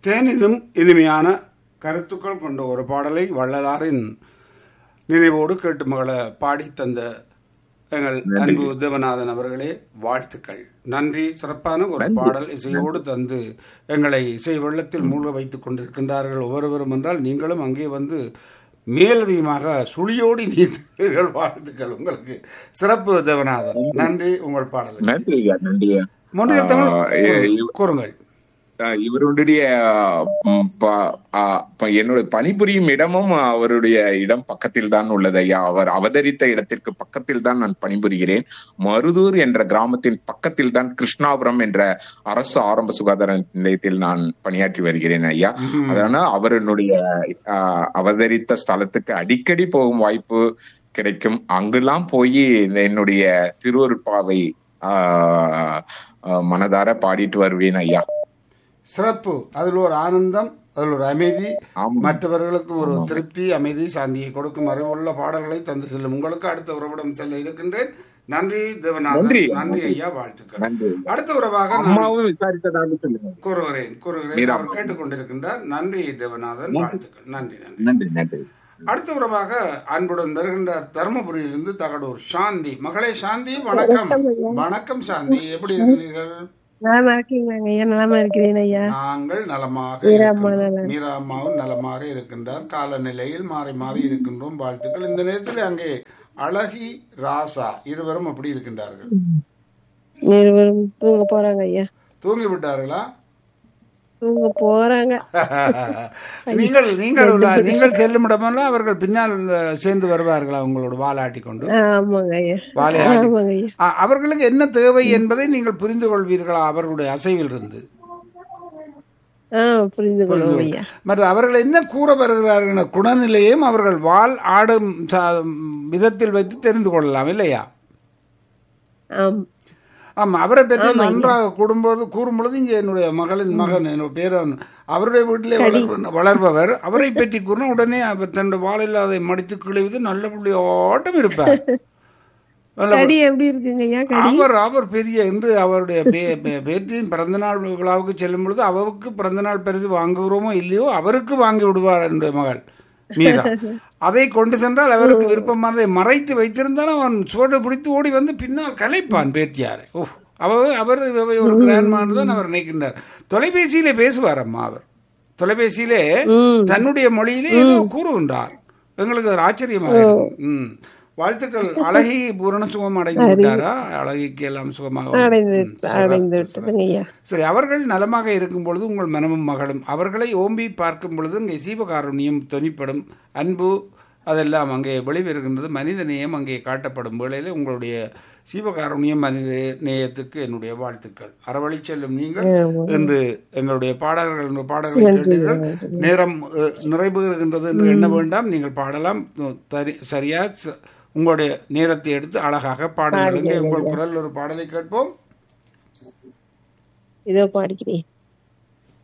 தேனிலும் இனிமையான கருத்துக்கள் கொண்ட ஒரு பாடலை வள்ளலாரின் நினைவோடு கேட்டு மகள பாடி தந்த எங்கள் அன்பு தேவநாதன் அவர்களே வாழ்த்துக்கள் நன்றி சிறப்பான ஒரு பாடல் இசையோடு தந்து எங்களை இசை வெள்ளத்தில் மூழ்க வைத்துக் கொண்டிருக்கின்றார்கள் ஒவ்வொருவரும் என்றால் நீங்களும் அங்கே வந்து மேலதிகமாக சுழியோடி நீந்தீர்கள் வாழ்த்துக்கள் உங்களுக்கு சிறப்பு தேவநாதன் நன்றி உங்கள் பாடல் நன்றி ஐயா நன்றி ஐயா. முன்றைய ஆ, தமிழ் கூறுங்கள் ஆ, இவருடைய ம், ப- ஆ, ப- என்னுடைய பணிபுரியும் இடமும் அவருடைய இடம் பக்கத்தில் தான் உள்ளது ஐயா அவர் அவதரித்த இடத்திற்கு பக்கத்தில் தான் நான் பணிபுரிகிறேன் மருதூர் என்ற கிராமத்தின் பக்கத்தில் தான் கிருஷ்ணாபுரம் என்ற அரசு ஆரம்ப சுகாதார நிலையத்தில் நான் பணியாற்றி வருகிறேன் ஐயா அதனால அவருடைய ஆ, அவதரித்த ஸ்தலத்துக்கு அடிக்கடி போகும் வாய்ப்பு கிடைக்கும் அங்கெல்லாம் போய் என்னுடைய திருவருட்பாவை ஆ, ஆ, மனதார பாடிட்டு வருவேன் ஐயா சிறப்பு அதில் ஒரு ஆனந்தம் அதில் ஒரு அமைதி ஆமா. மற்றவர்களுக்கு ஒரு திருப்தி அமைதி சாந்தியை கொடுக்கும் அறிவுள்ள பாடல்களை தந்து செல்லும் உங்களுக்கு அடுத்த உறவிடம் செல்ல இருக்கின்றேன் நன்றி தேவநாதன் நன்றி. நன்றி ஐயா வாழ்த்துக்கள் நன்றி. அடுத்த உறவாக நான் அம்மாவும் விசாரித்ததாக சொல்லுங்க கூறுகிறேன் கூறுகிறேன் மீரா. அவர் கேட்டுக்கொண்டிருக்கின்றார் நன்றி தேவநாதன் வாழ்த்துக்கள் நன்றி நன்றி நன்றி நன்றி அடுத்த உறவாக அன்புடன் வருகின்றார் தருமபுரியிலிருந்து தகடூர் சாந்தி மகளே சாந்தி வணக்கம் வணக்கம் சாந்தி எப்படி இருக்கிறீர்கள் நலமா இருக்கீங்களாங்க ஐயா நலமா இருக்கிறேன் ஐயா நாங்கள் நலமாக மீராம்மா இருக்கின்றோம். மீரா அம்மாவும் நலமாக இருக்கின்றார் காலநிலையில் மாறி மாறி இருக்கின்றோம் வாழ்த்துக்கள் இந்த நேரத்தில் அங்கே அழகி ராசா இருவரும் அப்படி இருக்கின்றார்கள் இருவரும் தூங்க போறாங்க ஐயா தூங்கி விட்டார்களா தூங்க போறாங்க நீங்கள் நீங்கள் உள்ள- நீங்கள் செல்லும் இடமெல்லாம் அவர்கள் பின்னால் அஹ், சேர்ந்து வருவார்களா உங்களோட வாலாட்டி கொண்டு ஆமாங்க ஐயா வாழையாடி ஆமாங்க ஐயா அ- அவர்களுக்கு என்ன தேவை என்பதை நீங்கள் புரிந்து கொள்வீர்களா அவர்களுடைய அசைவில் இருந்து ஆ புரிந்து கொள்வோம் ஐயா மற்ற அவர்கள் என்ன கூற வருகிறார்கள் என்ற குணநிலையும் அவர்கள் வால் ஆடும் ச- விதத்தில் வைத்து தெரிந்து கொள்ளலாம் இல்லையா ஆம் ஆமா அவரை பற்றி நன்றாக கூடும்போது கூறும்பொழுது இங்கே என்னுடைய மகளின் மகன் என்னுடைய பேரன் அவருடைய வீட்டிலே வளர்ப- வளர்பவர் அவரை பற்றி கூறின உடனே அவர் தன்னுடைய வாழில் அதை மடித்து கிழிவது நல்ல புள்ளியோட்டம் இருப்பார் நல்ல கடி எப்படி இருக்குங்க ஐயா கடி அவர் அவர் பெரிய என்று அவருடைய பே- பே- பேத்தியின் பிறந்தநாள் விழாவுக்கு செல்லும் பொழுது அவருக்கு பிறந்தநாள் பரிசு வாங்குகிறோமோ இல்லையோ அவருக்கு வாங்கி விடுவார் என்னுடைய மகள் மீரா அதை கொண்டு சென்றால் அவருக்கு விருப்பமானதை மறைத்து வைத்திருந்தாலும் அவன் சுவடு பிடித்து ஓடி வந்து பின்னால் கலைப்பான் பேத்தியாரை ஓ அவ அவர் இவ ஒரு கிராண்ட்மான் தான் அவர் நினைக்கின்றார் தொலைபேசியிலே பேசுவார் அம்மா அவர் தொலைபேசியிலே தன்னுடைய மொழியிலே ஏதோ கூறுகின்றார் எங்களுக்கு ஒரு ஆச்சரியமாக இருக்கும் ம். வாழ்த்துக்கள் அழகி பூரண சுகம் அடைந்து விட்டாரா அழகிக்கு எல்லாம் சுகமாக அடைந்து ம், சிறப்பு, அடைந்து சிறப்பு. விட்டதுங்க ஐயா சரி அவர்கள் நலமாக இருக்கும் பொழுது உங்கள் மனமும் மகளும் அவர்களை ஓம்பி பார்க்கும் பொழுது இங்கே சீவகாருண்யம் தொனிப்படும் அன்பு அதெல்லாம் அங்கே வெளிவருகின்றது மனித நேயம் அங்கே காட்டப்படும் வேளையில் உங்களுடைய சீவகாருண்யம் மனித நேயத்துக்கு என்னுடைய வாழ்த்துக்கள் அறவழி செல்லும் நீங்கள் என்று எங்களுடைய பாடகர்கள் என்ற பாடல்களை கேட்டீர்கள் நேரம் அஹ், நிறைவேறுகின்றது என்று எண்ண வேண்டாம் நீங்கள் பாடலாம் அஹ், தரி- சரியா ச- உங்களுடைய நேரத்தை எடுத்து அழகாக பாடுங்கள் இங்கே உங்கள் குரல் ஒரு பாடலை கேட்போம் இதோ பாடிக்கிறேன்